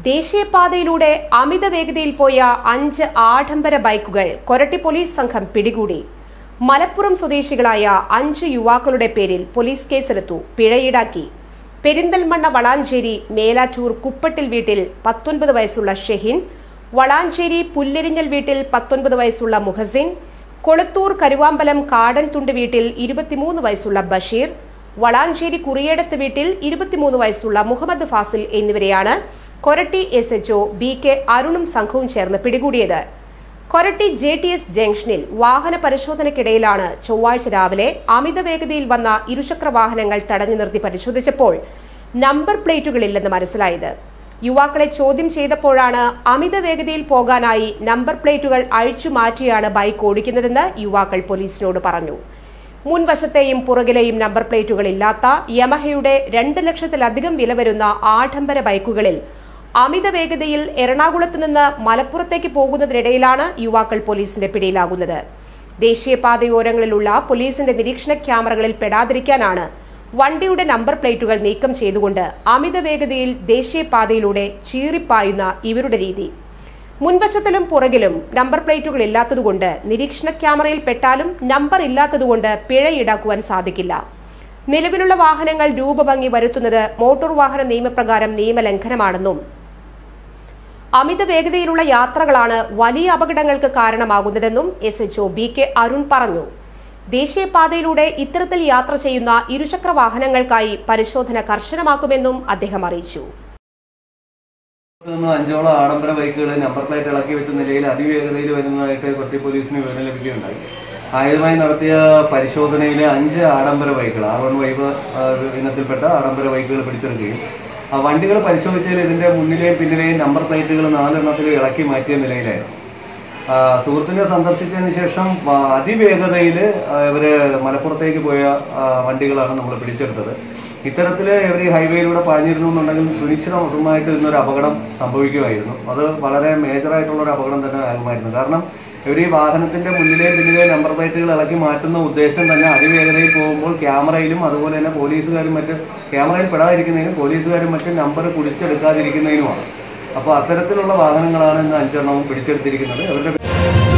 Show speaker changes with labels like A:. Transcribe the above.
A: ദേശീയപാതയിലൂടെ അമിത വേഗതയിൽ പോയ അഞ്ച് ആഡംബര ബൈക്കുകൾ കൊരട്ടി പോലീസ് സംഘം പിടികൂടി മലപ്പുറം സ്വദേശികളായ അഞ്ച് യുവാക്കളുടെ പേരിൽ പോലീസ് കേസെടുത്തു പിഴ ഈടാക്കി പെരിന്തൽമണ്ണ വളാഞ്ചേരി മേലാറ്റൂർ കുപ്പട്ടിൽ വീട്ടിൽ പത്തൊൻപത് വയസ്സുള്ള ഷെഹിൻ വളാഞ്ചേരി പുല്ലരിഞ്ഞൽ വീട്ടിൽ പത്തൊൻപത് വയസ്സുള്ള മുഹസിൻ കൊളത്തൂർ കരുവാമ്പലം കാടൻതുണ്ട് വീട്ടിൽ ഇരുപത്തിമൂന്ന് വയസ്സുള്ള ബഷീർ വളാഞ്ചേരി കുറിയേടത്ത് വീട്ടിൽ ഇരുപത്തിമൂന്ന് വയസ്സുള്ള മുഹമ്മദ് ഫാസിൽ എന്നിവരെയാണ് Koratty S H O B K അരുണും സംഘവും ചേർന്ന് പിടികൂടിയത് കൊരട്ടി ജെ ടി എസ് ജംഗ്ഷനിൽ വാഹന പരിശോധനയ്ക്കിടയിലാണ് ചൊവ്വാഴ്ച രാവിലെ അമിത വേഗതയിൽ വന്ന ഇരുചക്ര വാഹനങ്ങൾ തടഞ്ഞു നിർത്തി പരിശോധിച്ചപ്പോൾ നമ്പർ പ്ലേറ്റുകളില്ലെന്ന് മനസ്സിലായത് യുവാക്കളെ ചോദ്യം ചെയ്തപ്പോഴാണ് അമിത വേഗതയിൽ പോകാനായി നമ്പർ പ്ലേറ്റുകൾ അഴിച്ചു മാറ്റിയാണ് ബൈക്ക് ഓടിക്കുന്നതെന്ന് യുവാക്കൾ പോലീസിനോട് പറഞ്ഞു മുൻവശത്തെയും പുറകിലെയും നമ്പർ പ്ലേറ്റുകൾ ഇല്ലാത്ത യമഹയുടെ രണ്ട് ലക്ഷത്തിലധികം വില വരുന്ന ആഡംബര ബൈക്കുകളിൽ അമിത വേഗതയിൽ എറണാകുളത്ത് നിന്ന് മലപ്പുറത്തേക്ക് പോകുന്നതിനിടയിലാണ് യുവാക്കൾ പോലീസിന്റെ പിടിയിലാകുന്നത് ദേശീയപാതയോരങ്ങളിലുള്ള പോലീസിന്റെ നിരീക്ഷണ ക്യാമറകളിൽ പെടാതിരിക്കാനാണ് വണ്ടിയുടെ നമ്പർ പ്ലേറ്റുകൾ നീക്കം ചെയ്തുകൊണ്ട് അമിത വേഗതയിൽ ദേശീയപാതയിലൂടെ ചീറിപ്പായുന്ന ഇവരുടെ രീതി മുൻവശത്തിലും പുറകിലും നമ്പർ പ്ലേറ്റുകൾ ഇല്ലാത്തതുകൊണ്ട് നിരീക്ഷണ ക്യാമറയിൽ പെട്ടാലും നമ്പർ ഇല്ലാത്തതുകൊണ്ട് പിഴ ഈടാക്കുവാൻ സാധിക്കില്ല നിലവിലുള്ള വാഹനങ്ങൾ രൂപഭംഗി വരുത്തുന്നത് മോട്ടോർ വാഹന നിയമപ്രകാരം നിയമലംഘനമാണെന്നും അമിത വേഗതയിലുള്ള യാത്രകളാണ് വലിയ അപകടങ്ങൾക്ക് കാരണമാകുന്നതെന്നും S H O B K Arun പറഞ്ഞു ദേശീയപാതയിലൂടെ ഇത്തരത്തിൽ യാത്ര ചെയ്യുന്ന ഇരുചക്ര വാഹനങ്ങൾക്കായി പരിശോധന കർശനമാക്കുമെന്നും അദ്ദേഹം അറിയിച്ചു
B: നിന്ന് അഞ്ചോളം ആഡംബര ബൈക്കുകൾ നമ്പർ പ്ലേറ്റ് ഇളക്കി വെച്ച നിലയിൽ അതിവേഗതയിൽ വരുന്നതായിട്ട് കൊട്ടി പോലീസിന് വിവരം ലഭിക്കുകയുണ്ടായി ആദ്യമായി നടത്തിയ പരിശോധനയിൽ അഞ്ച് ആഡംബര ബൈക്കുകൾ ആർ വൺ വൈബ് ഇനത്തിൽപ്പെട്ട ആഡംബര ബൈക്കുകൾ പിടിച്ചെടുക്കുകയും ആ വണ്ടികൾ പരിശോധിച്ചതിൽ ഇതിന്റെ മുന്നിലെയും പിന്നിലെയും നമ്പർ പ്ലേറ്റുകൾ നാലെണ്ണത്തിൽ ഇളക്കി മാറ്റിയ നിലയിലായിരുന്നു ആ, സുഹൃത്തിനെ സന്ദർശിച്ചതിന് ശേഷം ആ, അതിവേഗതയിൽ ഇവര് മലപ്പുറത്തേക്ക് പോയ ആ, വണ്ടികളാണ് നമ്മൾ പിടിച്ചെടുത്തത് ഇത്തരത്തില് ഇവർ ഈ ഹൈവേയിലൂടെ പാഞ്ഞിരുന്നു എന്നുണ്ടെങ്കിൽ സുനിശ്ചിതമായിട്ട് ഇന്നൊരു അപകടം സംഭവിക്കുമായിരുന്നു അത് വളരെ മേജറായിട്ടുള്ള ഒരു അപകടം തന്നെ ആകുമായിരുന്നു കാരണം ഇവർ ഈ വാഹനത്തിന്റെ മുന്നിലെയും പിന്നിലെയും നമ്പർ പ്ലേറ്റുകൾ ഇളക്കി മാറ്റുന്ന ഉദ്ദേശം തന്നെ അതിവേഗതയിൽ പോകുമ്പോൾ ക്യാമറയിലും അതുപോലെ തന്നെ പോലീസുകാരും മറ്റ് ക്യാമറയിൽ പെടാതിരിക്കുന്നതിനും പോലീസുകാരും മറ്റും നമ്പർ കുടിച്ചെടുക്കാതിരിക്കുന്നതിനുമാണ് അപ്പോൾ അത്തരത്തിലുള്ള വാഹനങ്ങളാണ് ഇന്ന് അഞ്ചെണ്ണവും പിടിച്ചെടുത്തിരിക്കുന്നത് അവരുടെ